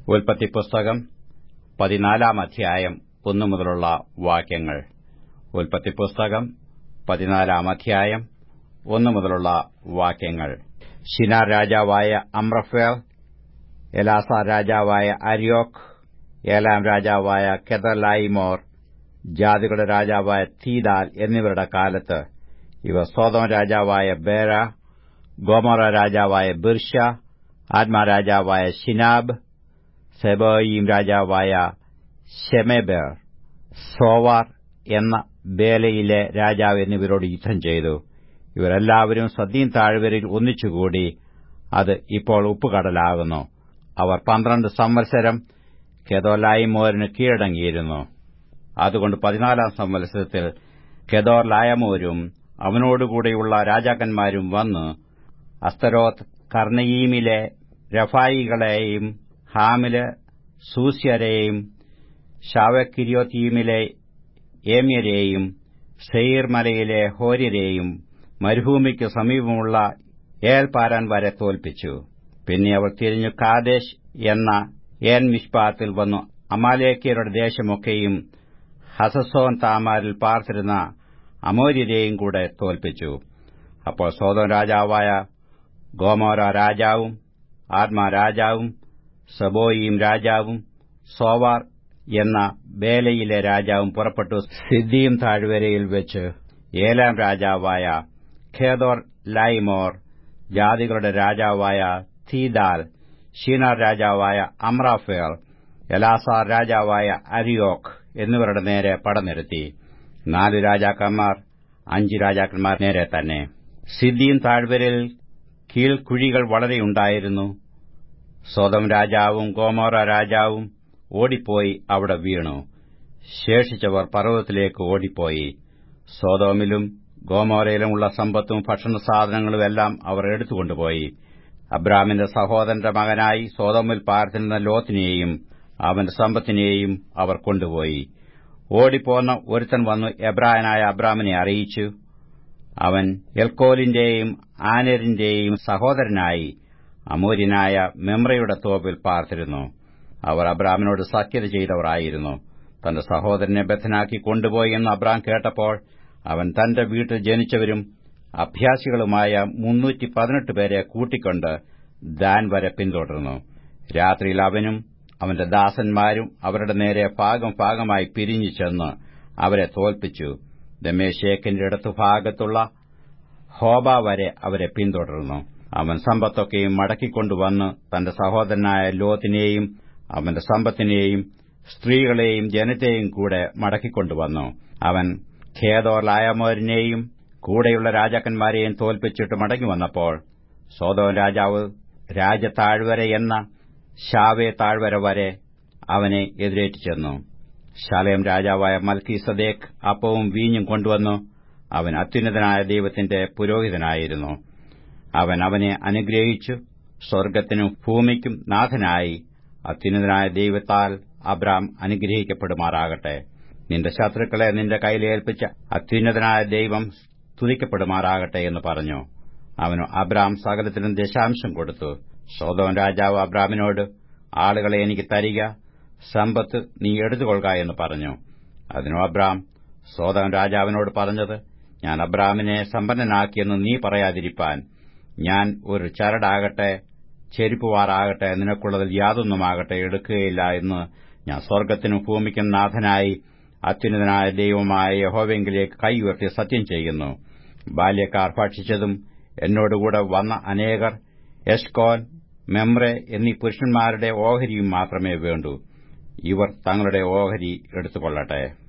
ഉൽപ്പത്തി പുസ്തകം പതിനാലാം അധ്യായം ഒന്നു മുതലുള്ള വാക്യങ്ങൾ ഉൽപ്പത്തി പുസ്തകം പതിനാലാം അധ്യായം ഒന്നു മുതലുള്ള വാക്യങ്ങൾ ഷിനാർ രാജാവായ അമ്രഫേൽ എലാസാർ രാജാവായ അരിയോക്ക് ഏലാം രാജാവായ കെദർലായിമോർ ജാതികളുടെ രാജാവായ തീദാൽ എന്നിവരുടെ കാലത്ത് ഇവ സോതോം രാജാവായ ബേര ഗോമോറ രാജാവായ ബിർഷ ആത്മാ രാജാവായ ഷിനാബ് സെബോയീം രാജാവായ ഷെമേബേർ സോവാർ എന്ന ബേലയിലെ രാജാവ് എന്നിവരോട് യുദ്ധം ചെയ്തു ഇവരെല്ലാവരും സദ്യീം താഴ്വരയിൽ ഒന്നിച്ചുകൂടി അത് ഇപ്പോൾ ഉപ്പുകടലാകുന്നു അവർ പന്ത്രണ്ട് സംവത്സരം കെദോലായിമോരിന് കീഴടങ്ങിയിരുന്നു അതുകൊണ്ട് പതിനാലാം സംവത്സരത്തിൽ കെദോർ ലായമോരും അവനോടുകൂടെയുള്ള രാജാക്കന്മാരും വന്ന് അസ്തരോത്ത് കർണയീമിലെ രഫായികളെയും ഹാമില് സൂസ്യരെയും ഷാവക്കിരിയോത്തീമിലെ ഏമ്യരെയും സെയീർ മലയിലെ ഹോര്യരെയും മരുഭൂമിക്ക് സമീപമുള്ള ഏൽപാരാൻ വരെ തോൽപ്പിച്ചു പിന്നെ അവർ തിരിഞ്ഞു കാദേശ് എന്ന ഏൻ മിഷ്പാത്തിൽ വന്നു അമാലേക്കരുടെ ദേശമൊക്കെയും ഹസസോൻ താമാരിൽ പാർത്തിരുന്ന അമോര്യരെയും കൂടെ തോൽപ്പിച്ചു അപ്പോൾ സോദം രാജാവായ ഗോമോര രാജാവും ആത്മാ രാജാവും സബോയിയും രാജാവും സോവാർ എന്ന ബേലയിലെ രാജാവും പുറപ്പെട്ടു സിദ്ദീം താഴ്വരയിൽ വെച്ച് ഏലാം രാജാവായ ഖേദോർ ലൈമോർ ജാതികളുടെ രാജാവായ തീദാൽ ഷീനാർ രാജാവായ അമ്രാഫേർ എലാസാർ രാജാവായ അരിയോക്ക് എന്നിവരുടെ നേരെ പടനിരത്തി നാല് രാജാക്കന്മാർ അഞ്ച് രാജാക്കന്മാർ നേരെ തന്നെ സിദ്ദീം താഴ്വരയിൽ കീഴ്ക്കുഴികൾ വളരെയുണ്ടായിരുന്നു സ്വതം രാജാവും ഗോമോറ രാജാവും ഓടിപ്പോയി അവിടെ വീണു ശേഷിച്ചവർ പർവ്വതത്തിലേക്ക് ഓടിപ്പോയി സോതോമിലും ഗോമോരയിലുമുള്ള സമ്പത്തും ഭക്ഷണസാധനങ്ങളും എല്ലാം അവർ എടുത്തുകൊണ്ടുപോയി അബ്രാമിന്റെ സഹോദരന്റെ മകനായി സോതോമിൽ പാർത്തിരുന്ന ലോത്തിനെയും അവന്റെ സമ്പത്തിനെയും അവർ കൊണ്ടുപോയി ഓടിപ്പോന്ന ഒരുത്തൻ വന്നു എബ്രായനായ അബ്രാമിനെ അറിയിച്ചു അവൻ എൽക്കോലിന്റെയും ആനരിന്റെയും സഹോദരനായി അമൂര്യനായ മെമ്രയുടെ തോപ്പിൽ പാർത്തിരുന്നു അവർ അബ്രാമിനോട് സഖ്യത ചെയ്തവരായിരുന്നു തന്റെ സഹോദരനെ ബദ്ധനാക്കി കൊണ്ടുപോയി എന്ന് അബ്രാം കേട്ടപ്പോൾ അവൻ തന്റെ വീട്ടിൽ ജനിച്ചവരും അഭ്യാസികളുമായ മുന്നൂറ്റി പതിനെട്ട് പേരെ കൂട്ടിക്കൊണ്ട് ദാൻ വരെ പിന്തുടർന്നു രാത്രിയിൽ അവനും അവന്റെ ദാസന്മാരും അവരുടെ നേരെ ഭാഗം ഭാഗമായി പിരിഞ്ഞു ചെന്ന് അവരെ തോൽപ്പിച്ചു ദമേശേക്കിന്റെ ഇടത്തുഭാഗത്തുള്ള ഹോബ വരെ അവരെ പിന്തുടർന്നു അവൻ സമ്പത്തൊക്കെയും മടക്കിക്കൊണ്ടുവന്ന് തന്റെ സഹോദരനായ ലോത്തിനെയും അവന്റെ സമ്പത്തിനെയും സ്ത്രീകളെയും ജനത്തെയും കൂടെ മടക്കിക്കൊണ്ടുവന്നു അവൻ ഖേദോർ ലായമോരിനെയും കൂടെയുള്ള രാജാക്കന്മാരെയും തോൽപ്പിച്ചിട്ട് മടങ്ങി വന്നപ്പോൾ സോതോൻ രാജാവ് രാജതാഴ്വര എന്ന ഷാവേ താഴ്വര വരെ അവനെ എതിരേറ്റു ചെന്നു ശാലയം രാജാവായ മൽക്കി സദേഖ് അപ്പവും വീഞ്ഞും കൊണ്ടുവന്നു അവൻ അത്യുന്നതനായ ദൈവത്തിന്റെ പുരോഹിതനായിരുന്നു അവൻ അവനെ അനുഗ്രഹിച്ചു സ്വർഗ്ഗത്തിനും ഭൂമിക്കും നാഥനായി അത്യുന്നതനായ ദൈവത്താൽ അബ്രാം അനുഗ്രഹിക്കപ്പെടുമാറാകട്ടെ നിന്റെ ശത്രുക്കളെ നിന്റെ കയ്യിലേൽപ്പിച്ച അത്യുന്നതനായ ദൈവം സ്തുതിക്കപ്പെടുമാറാകട്ടെ എന്ന് പറഞ്ഞു അവനു അബ്രാം സകലത്തിനും ദശാംശം കൊടുത്തു സോതോൻ രാജാവ് അബ്രാമിനോട് ആളുകളെ എനിക്ക് തരിക സമ്പത്ത് നീ എടുത്തുകൊള്ളുക എന്ന് പറഞ്ഞു അതിനു അബ്രാം സോതോൻ രാജാവിനോട് പറഞ്ഞത് ഞാൻ അബ്രാമിനെ സമ്പന്നനാക്കിയെന്ന് നീ പറയാതിരിപ്പാൻ ഞാൻ ഒരു ചരടാകട്ടെ ചെരിപ്പുവാറാകട്ടെ നിനക്കുള്ളതിൽ യാതൊന്നുമാകട്ടെ എടുക്കുകയില്ല എന്ന് ഞാൻ സ്വർഗ്ഗത്തിനും ഭൂമിക്കും നാഥനായി അത്യുന്നതനായ ദൈവമായ യഹോവെങ്കിലേക്ക് കൈ ഉയർത്തി സത്യം ചെയ്യുന്നു ബാല്യക്കാർ ഭക്ഷിച്ചതും എന്നോടുകൂടെ വന്ന അനേകർ എഷ്കോൻ മെമ്രെ എന്നീ പുരുഷന്മാരുടെ ഓഹരിയും മാത്രമേ വേണ്ടൂ ഇവർ തങ്ങളുടെ ഓഹരി എടുത്തുകൊള്ളട്ടെ